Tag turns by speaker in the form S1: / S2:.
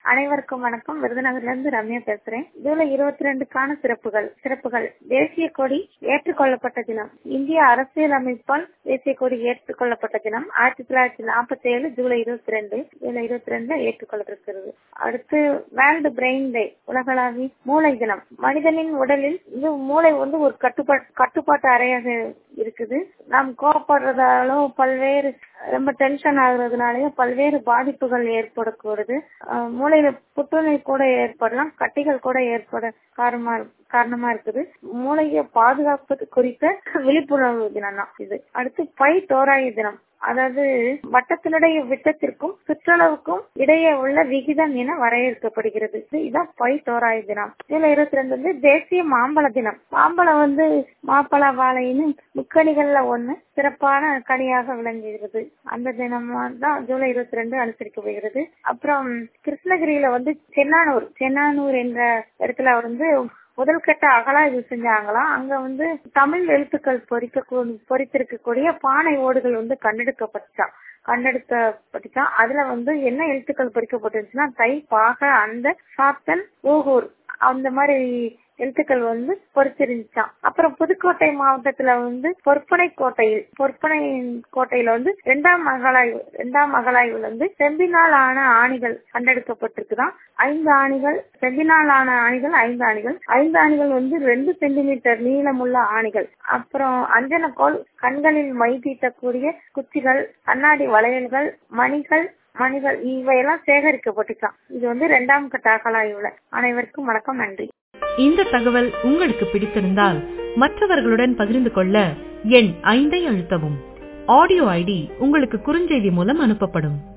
S1: அனைவருக்கும் வணக்கம் விருதுநகர்ல இருந்து ரம்யா பேசுறேன் ஜூலை இருபத்தி ரெண்டுக்கான சிறப்புகள் சிறப்புகள் தேசிய கொடி ஏற்றுக்கொள்ளப்பட்ட தினம் இந்திய அரசியல் அமைப்பால் தேசிய கொடி ஏற்றுக்கொள்ளப்பட்ட தினம் ஆயிரத்தி தொள்ளாயிரத்தி நாற்பத்தி ஏழு ஜூலை இருபத்தி ரெண்டு ஜூலை இருபத்தி ரெண்டுல ஏற்றுக்கொள்ளப்பட்டிருக்கிறது அடுத்து வேர்ல்டு பிரெயின் டே உலகளாவி மூளை தினம் மனிதனின் உடலில் இது மூளை வந்து ஒரு கட்டுப்பாட்டு கட்டுப்பாட்டு அறையாக இருக்குது நாம் கோவப்படுறதாலும் பல்வேறு ரொம்ப டென்ஷன் ஆகுறதுனாலயும் பல்வேறு பாதிப்புகள் ஏற்படக்கூடுது மூளையில புற்றுநோய் கூட ஏற்படலாம் கட்டிகள் கூட ஏற்பட காரணமா காரணமா இருக்குது மூளையை பாதுகாப்பது குறித்த விழிப்புணர்வு தினம் தான் இது அடுத்து பை தோராய தினம் அதாவது வட்டத்தினுடைய விட்டத்திற்கும் சுற்றளவுக்கும் இடையே உள்ள விகிதம் என வரையறுக்கப்படுகிறது இதுதான் பை தோராய தினம் இதுல இருபத்தி ரெண்டு வந்து தேசிய மாம்பழ தினம் மாம்பழம் வந்து மாப்பழ வாழைன்னு முக்கணிகள்ல ஒண்ணு சிறப்பான கனியாக விளங்குகிறது அந்த தினம் தான் ஜூலை இருபத்தி ரெண்டு அனுசரிக்கப்படுகிறது அப்புறம் கிருஷ்ணகிரியில வந்து சென்னானூர் சென்னானூர் என்ற இடத்துல வந்து முதல் கட்ட அகலாய்வு செஞ்சாங்களாம் அங்க வந்து தமிழ் எழுத்துக்கள் பொறிக்க பொறித்திருக்கக்கூடிய பானை ஓடுகள் வந்து கண்டெடுக்கப்பட்டுச்சான் கண்டெடுக்கப்பட்டுச்சான் அதுல வந்து என்ன எழுத்துக்கள் பொறிக்கப்பட்டுச்சுன்னா தை பாக அந்த சாத்தன் ஊகூர் அந்த மாதிரி எழுத்துக்கள் வந்து பொறிச்சிருந்துச்சான் அப்புறம் புதுக்கோட்டை மாவட்டத்துல வந்து பொற்பனை கோட்டையில் பொற்பனை கோட்டையில வந்து இரண்டாம் அகலாய்வு இரண்டாம் அகலாய்வுல வந்து செம்பினால் ஆன ஆணிகள் கண்டெடுக்கப்பட்டிருக்குதான் ஐந்து ஆணிகள் செம்பினால் ஆன ஆணிகள் ஐந்து ஆணிகள் ஐந்து ஆணிகள் வந்து ரெண்டு சென்டிமீட்டர் நீளமுள்ள ஆணிகள் அப்புறம் அஞ்சனக்கோள் கண்களில் மை தீட்டக்கூடிய குச்சிகள் கண்ணாடி வளையல்கள் மணிகள் மணிகள் இவையெல்லாம் சேகரிக்கப்பட்டுச்சான் இது வந்து இரண்டாம் கட்ட அகலாய்வுல அனைவருக்கும் வணக்கம் நன்றி
S2: இந்த தகவல் உங்களுக்கு பிடித்திருந்தால் மற்றவர்களுடன் பகிர்ந்து கொள்ள எண் ஐந்தை அழுத்தவும் ஆடியோ ஐடி உங்களுக்கு குறுஞ்செய்தி மூலம் அனுப்பப்படும்